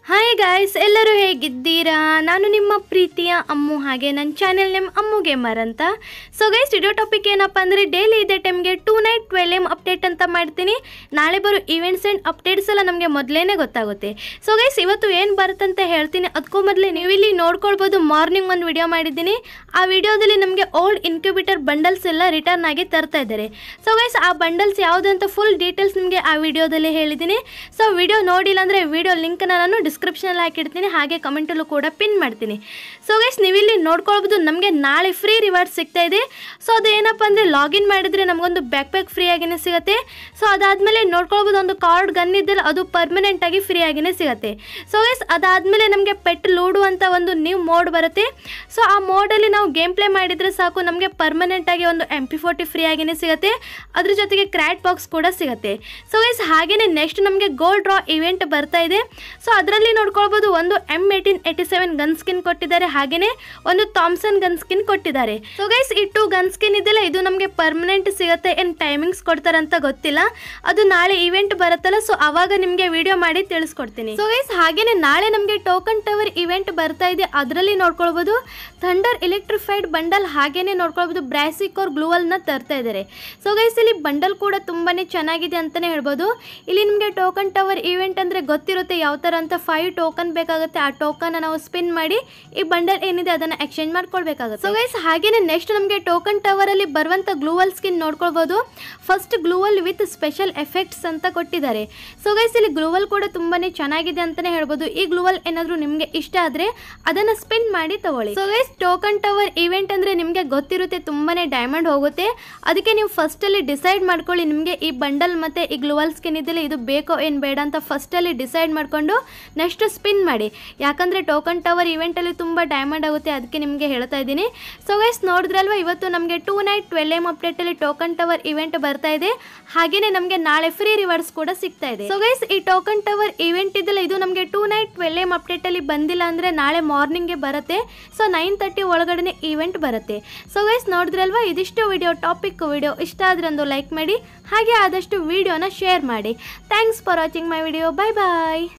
hi guys ಎಲ್ಲರೂ ಹೇಗಿದ್ದೀರಾ ನಾನು ನಿಮ್ಮ ಪ್ರೀತಿಯ ಅಮ್ಮು ಹಾಗೆ ನನ್ನ ಚಾನೆಲ್ ನೇಮ್ ಅಮ್ಮು ಗೇಮರ್ ಅಂತ ಸೊ ಗೈಸ್ ವಿಡಿಯೋ ಟಾಪಿಕ್ ಏನಪ್ಪ ಅಂದರೆ ಡೈಲಿ ಇದೇ ಟೈಮ್ಗೆ tonight twelve M update ಅಂತ ಮಾಡ್ತೀನಿ ನಾಳೆ ಬರೋ ಇವೆಂಟ್ಸ್ ಆ್ಯಂಡ್ ಅಪ್ಡೇಟ್ಸ್ ಎಲ್ಲ ನಮಗೆ ಮೊದಲೇ ಗೊತ್ತಾಗುತ್ತೆ ಸೊ ಗೈಸ್ ಇವತ್ತು ಏನು ಬರುತ್ತಂತ ಹೇಳ್ತೀನಿ ಅದಕ್ಕೂ ಮೊದಲೇ ನೀವು ಇಲ್ಲಿ ನೋಡ್ಕೊಳ್ಬೋದು ಮಾರ್ನಿಂಗ್ ಒಂದು ವಿಡಿಯೋ ಮಾಡಿದ್ದೀನಿ ಆ ವಿಡಿಯೋದಲ್ಲಿ ನಮಗೆ ಓಲ್ಡ್ ಇನ್ಕ್ಯುಬೇಟರ್ ಬಂಡಲ್ಸ್ ಎಲ್ಲ ರಿಟರ್ನ್ ಆಗಿ ತರ್ತಾ ಇದ್ದಾರೆ ಸೊ ಗೈಸ್ ಆ ಬಂಡಲ್ಸ್ ಯಾವುದು ಅಂತ ಫುಲ್ ಡೀಟೇಲ್ಸ್ ನಿಮಗೆ ಆ ವಿಡಿಯೋದಲ್ಲಿ ಹೇಳಿದ್ದೀನಿ ಸೊ ವಿಡಿಯೋ ನೋಡಿಲ್ಲ ಅಂದರೆ ವಿಡಿಯೋ ಲಿಂಕ್ನ ನಾನು ಡಿಸ್ಕ್ರಿಪ್ಷನಲ್ಲಿ ಹಾಕಿಡ್ತೀನಿ ಹಾಗೆ ಕಮೆಂಟಲ್ಲೂ ಕೂಡ ಪಿನ್ ಮಾಡ್ತೀನಿ ಸೊ ಗೈಸ್ ನೀವಿಲ್ಲಿ ನೋಡ್ಕೊಳ್ಬೋದು ನಮಗೆ ನಾಳೆ ಫ್ರೀ ರಿವಾರ್ಡ್ ಸಿಗ್ತಾ ಇದೆ ಸೊ ಅದು ಏನಪ್ಪ ಅಂದರೆ ಲಾಗಿನ್ ಮಾಡಿದರೆ ನಮಗೊಂದು ಬ್ಯಾಕ್ ಪ್ಯಾಕ್ ಫ್ರೀ ಆಗಿನೇ ಸಿಗುತ್ತೆ ಸೊ ಅದಾದಮೇಲೆ ನೋಡ್ಕೊಳ್ಬೋದು ಒಂದು ಕಾರ್ಡ್ ಗನ್ ಇದ್ದಲ್ಲ ಅದು ಪರ್ಮನೆಂಟ್ ಆಗಿ ಫ್ರೀ ಆಗಿನೇ ಸಿಗುತ್ತೆ ಸೊ ಗೈಸ್ ಅದಾದಮೇಲೆ ನಮಗೆ ಪೆಟ್ ಲೂಡು ಅಂತ ಒಂದು ನ್ಯೂ ಮೋಡ್ ಬರುತ್ತೆ ಸೊ ಆ ಮೋಡಲ್ಲಿ ನಾವು ಗೇಮ್ ಪ್ಲೇ ಮಾಡಿದರೆ ಸಾಕು ನಮಗೆ ಪರ್ಮನೆಂಟ್ ಆಗಿ ಒಂದು ಎಮ್ ಪಿ ಫೋರ್ಟಿ ಫ್ರೀ ಆಗಿನೇ ಸಿಗುತ್ತೆ ಅದ್ರ ಜೊತೆಗೆ ಕ್ರ್ಯಾಟ್ ಬಾಕ್ಸ್ ಕೂಡ ಸಿಗುತ್ತೆ ಸೊ ಗೈಸ್ ಹಾಗೆಯೇ ನೆಕ್ಸ್ಟ್ ನಮಗೆ ಗೋಲ್ಡ್ ಡ್ರಾ ಇವೆಂಟ್ ಬರ್ತಾ ಇದೆ ಸೊ ಅದರಲ್ಲಿ ನೋಡ್ಕೊಳ್ಬೋದು ಒಂದು M eighteen eighty seven gun skin ಕೊಟ್ಟಿದ್ದಾರೆ ಹಾಗೆಯೇ ಒಂದು ಥಾಮ್ಸನ್ ಗನ್ ಸ್ಕಿನ್ ಕೊಟ್ಟಿದ್ದಾರೆ ಸೊ ಗೈಸ್ ಈ ಟೂ ಗನ್ ಸ್ಕಿನ್ ಇದೆಯಲ್ಲ ಇದು ನಮಗೆ ಪರ್ಮನೆಂಟ್ ಸಿಗುತ್ತೆ ಏನು ಟೈಮಿಂಗ್ಸ್ ಕೊಡ್ತಾರಂತ ಗೊತ್ತಿಲ್ಲ ಅದು ನಾಳೆ ಇವೆಂಟ್ ಬರುತ್ತಲ್ಲ ಸೊ ಅವಾಗ ನಿಮಗೆ ವಿಡಿಯೋ ಮಾಡಿ ತಿಳಿಸ್ಕೊಡ್ತೀನಿ ಸೊ ಗೈಸ್ ಹಾಗೇನೆ ನಾಳೆ ನಮಗೆ ಟೋಕನ್ ಟವರ್ ಇವೆಂಟ್ ಬರ್ತಾ ಇದೆ ಅದರಲ್ಲಿ ನೋಡ್ಕೊಳ್ಬೋದು ಥಂಡರ್ ಎಲೆಕ್ಟ್ರಿಫೈಡ್ ಬಂಡಲ್ ಹಾಗೇನೆ ನೋಡ್ಕೊಳ್ಬೋದು ಬ್ರಾಸಿಕೋರ್ ಗ್ಲೂವಲ್ನ ತರ್ತಾ ಇದ್ದಾರೆ ಸೊ ಗೈಸ್ ಇಲ್ಲಿ ಬಂಡಲ್ ಕೂಡ ತುಂಬಾನೇ ಚೆನ್ನಾಗಿದೆ ಅಂತಲೇ ಹೇಳ್ಬೋದು ಇಲ್ಲಿ ನಿಮಗೆ ಟೋಕನ್ ಟವರ್ ಇವೆಂಟ್ ಅಂದರೆ ಗೊತ್ತಿರುತ್ತೆ ಯಾವ ಥರ ಅಂತ ಫೈವ್ ಟೋಕನ್ ಬೇಕಾಗುತ್ತೆ ಆ ಟೋಕನ್ ನಾವು ಸ್ಪಿನ್ ಮಾಡಿ ಈ ಬಂಡಲ್ ಏನಿದೆ ಅದನ್ನು ಎಕ್ಸ್ಚೇಂಜ್ ಮಾಡ್ಕೊಳ್ಬೇಕಾಗುತ್ತೆ ಸೊ ಗೈಸ್ ಹಾಗೇನೆ ನೆಕ್ಸ್ಟ್ ನಮಗೆ ಟೋಕನ್ ಟವರ್ ಅಲ್ಲಿ ಬರುವಂಥ ಗ್ಲೂವಲ್ ಸ್ಕಿನ್ ನೋಡ್ಕೊಳ್ಬೋದು first gloo wall with special effects ಅಂತ ಕೊಟ್ಟಿದ್ದಾರೆ ಸೊ ಗೈಸ್ ಇಲ್ಲಿ ಗ್ಲೂವಲ್ ಕೂಡ ತುಂಬಾನೇ ಚೆನ್ನಾಗಿದೆ ಅಂತಲೇ ಹೇಳ್ಬೋದು ಈ ಗ್ಲೂವಲ್ ಏನಾದರೂ ನಿಮಗೆ ಇಷ್ಟ ಆದರೆ ಅದನ್ನು ಸ್ಪಿನ್ ಮಾಡಿ ತಗೊಳ್ಳಿ so guys token tower event ಅಂದರೆ ನಿಮಗೆ ಗೊತ್ತಿರುತ್ತೆ ತುಂಬಾನೇ ಡೈಮಂಡ್ ಹೋಗುತ್ತೆ ಅದಕ್ಕೆ ನೀವು ಫಸ್ಟಲ್ಲಿ ಡಿಸೈಡ್ ಮಾಡ್ಕೊಳ್ಳಿ ನಿಮಗೆ ಈ ಬಂಡಲ್ ಮತ್ತು ಈ ಗ್ಲೂವಲ್ ಸ್ಕಿನ್ ಇದೆಯಲ್ಲ ಇದು ಬೇಕೋ ಏನು ಬೇಡ ಅಂತ ಫಸ್ಟಲ್ಲಿ ಡಿಸೈಡ್ ಮಾಡಿಕೊಂಡು ನೆಕ್ಸ್ಟ್ ಸ್ಪಿನ್ ಮಾಡಿ ಯಾಕಂದರೆ ಟೋಕನ್ ಟವರ್ ಇವೆಂಟಲ್ಲಿ ತುಂಬ ಡೈಮಂಡ್ ಆಗುತ್ತೆ ಅದಕ್ಕೆ ನಿಮಗೆ ಹೇಳ್ತಾ ಇದ್ದೀನಿ ಸೊ ಗೈಸ್ ನೋಡಿದ್ರಲ್ವ ಇವತ್ತು ನಮಗೆ ಟೂ ನೈಟ್ ಟ್ವೆಲ್ ಎಮ್ ಅಪ್ಡೇಟಲ್ಲಿ ಟೋಕನ್ ಟವರ್ ಇವೆಂಟ್ ಬರ್ತಾ ಇದೆ ಹಾಗೆಯೇ ನಮಗೆ ನಾಳೆ ಫ್ರೀ ರಿವಾರ್ಡ್ಸ್ ಕೂಡ ಸಿಗ್ತಾ ಇದೆ ಸೊ ಗೈಸ್ ಈ ಟೋಕನ್ ಟವರ್ ಇವೆಂಟ್ ಇದೆಯಲ್ಲ ಇದು ನಮಗೆ ಟೂ ನೈಟ್ ಟ್ವೆಲ್ ಎಮ್ ಅಪ್ಡೇಟಲ್ಲಿ ಬಂದಿಲ್ಲ ಅಂದರೆ ನಾಳೆ ಮಾರ್ನಿಂಗ್ಗೆ ಬರುತ್ತೆ ಸೊ ನೈನ್ ತರ್ಟಿ ಒಳಗಡೆ ಇವೆಂಟ್ ಬರುತ್ತೆ ಸೊ ಗೈಸ್ ನೋಡಿದ್ರಲ್ವಾ ಇದಿಷ್ಟು ವಿಡಿಯೋ ಟಾಪಿಕ್ ವಿಡಿಯೋ ಇಷ್ಟ ಆದ್ರೆ ಒಂದು ಲೈಕ್ ಮಾಡಿ ಹಾಗೆ ಆದಷ್ಟು ವಿಡಿಯೋನ ಶೇರ್ ಮಾಡಿ thanks for watching my video bye bye